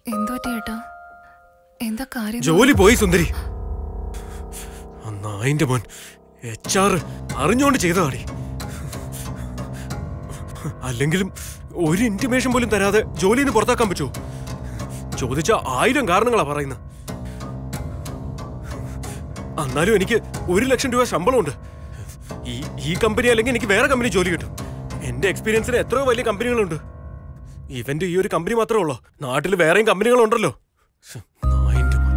എന്തോ ചേട്ടാ എന്താ കാര്യം ജോലി പോയി സുന്ദരി ആ നായിന്റെ മോൻ എച്ച് ആർ അറിഞ്ഞുകൊണ്ട് ചെയ്തതാടി അല്ലെങ്കിലും ഒരു ഇന്റിമേഷൻ പോലും തരാതെ ജോലിയിൽ നിന്ന് പുറത്താക്കാൻ പറ്റുമോ ചോദിച്ച ആയിരം കാരണങ്ങളാ പറയുന്നത് എന്നാലും എനിക്ക് ഒരു ലക്ഷം രൂപ ശമ്പളമുണ്ട് ഈ ഈ കമ്പനി അല്ലെങ്കിൽ എനിക്ക് വേറെ കമ്പനി ജോലി കിട്ടും എന്റെ എക്സ്പീരിയൻസിന് എത്രയോ വലിയ കമ്പനികളുണ്ട് ഇവന്റെ ഈ ഒരു കമ്പനി മാത്രമേ ഉള്ളൂ നാട്ടിൽ വേറെയും കമ്പനികളുണ്ടല്ലോ ശ്ശെ, നായിന്റെ മോൻ.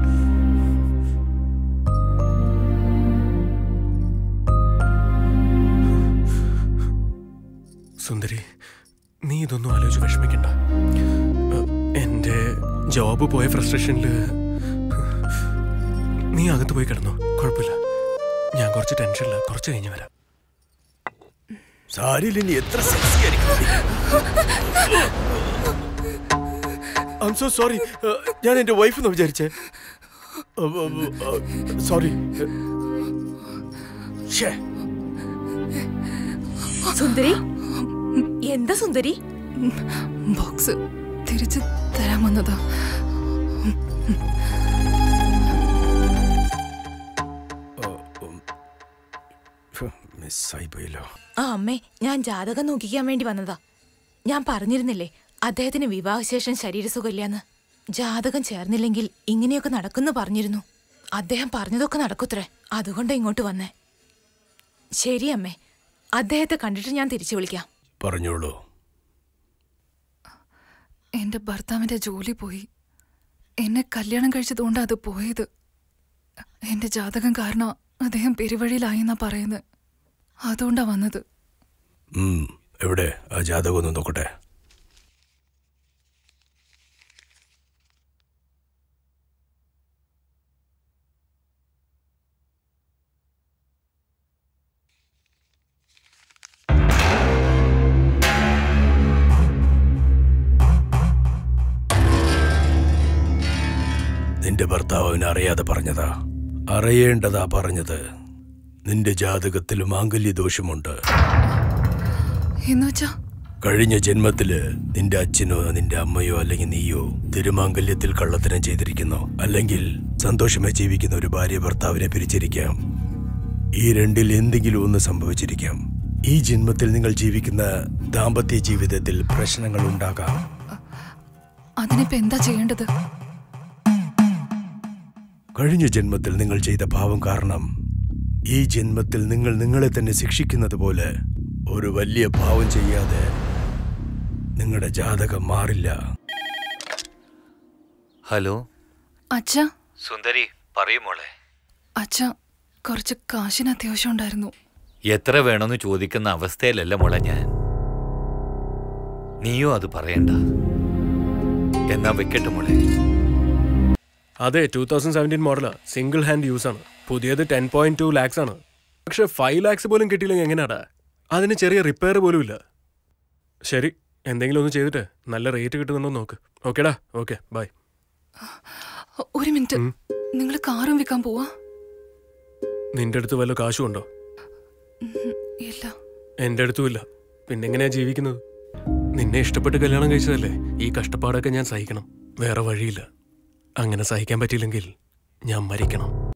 സുന്ദരി നീ ഇതൊന്നും ആലോചിച്ച് വിഷമിക്കണ്ട ഏഹ്, എന്റെ ജോബ് പോയ ഫ്രസ്ട്രേഷനിൽ നീ അകത്ത് പോയി കിടന്നോ കുഴപ്പമില്ല ഞാൻ കുറച്ച് ടെൻഷനില്ല കുറച്ച് കഴിഞ്ഞ് വരാം സാരിയിൽ ഇനി എത്ര സെക്സി ഐ സോ സോറി ഞാൻ എന്റെ വൈഫ് എന്ന് വിചാരിച്ചേ സോറി സുന്ദരി എന്താ സുന്ദരി ബോക്സ് തിരിച്ച് തരാൻ വന്നതാ മിസ്സായി പോയല്ലോ ആ അമ്മേ ഞാൻ ജാതകം നോക്കിക്കാൻ വേണ്ടി വന്നതാ ഞാൻ പറഞ്ഞിരുന്നില്ലേ അദ്ദേഹത്തിന് വിവാഹശേഷം ശരീരസുഖമില്ലാന്ന് ജാതകം ചേർന്നില്ലെങ്കിൽ ഇങ്ങനെയൊക്കെ നടക്കുന്നു പറഞ്ഞിരുന്നു അദ്ദേഹം പറഞ്ഞതൊക്കെ നടക്കുത്രേ അതുകൊണ്ട് ഇങ്ങോട്ട് വന്നേ ശരി അമ്മേ അദ്ദേഹത്തെ കണ്ടിട്ട് ഞാൻ തിരിച്ചു വിളിക്കാം പറഞ്ഞോളൂ എന്റെ ഭർത്താവിന്റെ ജോലി പോയി എന്നെ കല്യാണം കഴിച്ചതുകൊണ്ട് അത് പോയത് എന്റെ ജാതകം കാരണം അദ്ദേഹം പെരുവഴിയിലായെന്നാ പറയുന്നത് അതുകൊണ്ടാ വന്നത് ഉം, എവിടെ ആ ജാതകം ഒന്ന് നോക്കട്ടെ നിന്റെ ഭർത്താവ് അവനെ അറിയാതെ പറഞ്ഞതാ അറിയേണ്ടതാ പറഞ്ഞത് നിന്റെ ജാതകത്തിൽ മാംഗല്യ ദോഷമുണ്ട് എന്നുവെച്ചാ കഴിഞ്ഞ ജന്മത്തില് നിന്റെ അച്ഛനോ നിന്റെ അമ്മയോ അല്ലെങ്കിൽ നീയോ തിരുമാംഗല്യത്തിൽ കള്ളത്തരം ചെയ്തിരിക്കുന്നു അല്ലെങ്കിൽ സന്തോഷമായി ജീവിക്കുന്ന ഒരു ഭാര്യ ഭർത്താവിനെ പിരിച്ചിരിക്കാം ഈ രണ്ടിൽ എന്തെങ്കിലും ഒന്ന് സംഭവിച്ചിരിക്കാം ഈ ജന്മത്തിൽ നിങ്ങൾ ജീവിക്കുന്ന ദാമ്പത്യ ജീവിതത്തിൽ പ്രശ്നങ്ങൾ ഉണ്ടാകാം അതിനിപ്പോ എന്താ ചെയ്യേണ്ടത് കഴിഞ്ഞ ജന്മത്തിൽ നിങ്ങൾ ചെയ്ത പാവം കാരണം ഈ ജന്മത്തിൽ നിങ്ങൾ നിങ്ങളെ തന്നെ ശിക്ഷിക്കുന്നത് പോലെ ഒരു വലിയ പാവം ചെയ്യാതെ നിങ്ങളുടെ ജാതകം മാറില്ല ഹലോ അച്ഛാ സുന്ദരി പറയൂ മോളെ അച്ഛാ കുറച്ച് കാശിന് അത്യാവശ്യം ഉണ്ടായിരുന്നു എത്ര വേണമെന്ന് ചോദിക്കുന്ന അവസ്ഥയിലല്ല മോളെ ഞാൻ നീയോ അത് പറയണ്ട എന്നാ വെക്കട്ടെ മോളെ അതെ ടൂ തൗസൻഡ് സെവൻറ്റീൻ മോഡലാ സിംഗിൾ ഹാൻഡ് യൂസ് ആണ് പുതിയത് ടെൻ പോയിന്റ് ടു ലാക്സ് ആണ് പക്ഷെ ഫൈവ് ലാക്സ് പോലും കിട്ടിയില്ലെങ്കിൽ എങ്ങനെയാടാ അതിന് ചെറിയ റിപ്പയർ പോലും ഇല്ല ശരി എന്തെങ്കിലും ഒന്ന് ചെയ്തിട്ട് നല്ല റേറ്റ് കിട്ടുന്നുണ്ടോ നോക്ക് ഓക്കേടാ ഓക്കെ ബൈ ഒരു മിനിറ്റ് നിങ്ങൾ കാറും വിൽക്കാൻ പോവാ നിന്റെ അടുത്ത് വല്ല കാശും ഉണ്ടോ ഉം, ഇല്ല എന്റെ അടുത്തും ഇല്ല പിന്നെ എങ്ങനെയാ ജീവിക്കുന്നത് നിന്നെ ഇഷ്ടപ്പെട്ട് കല്യാണം കഴിച്ചതല്ലേ ഈ കഷ്ടപ്പാടൊക്കെ ഞാൻ സഹിക്കണം വേറെ വഴിയില്ല അങ്ങനെ സഹിക്കാൻ പറ്റിയില്ലെങ്കിൽ ഞാൻ മരിക്കണം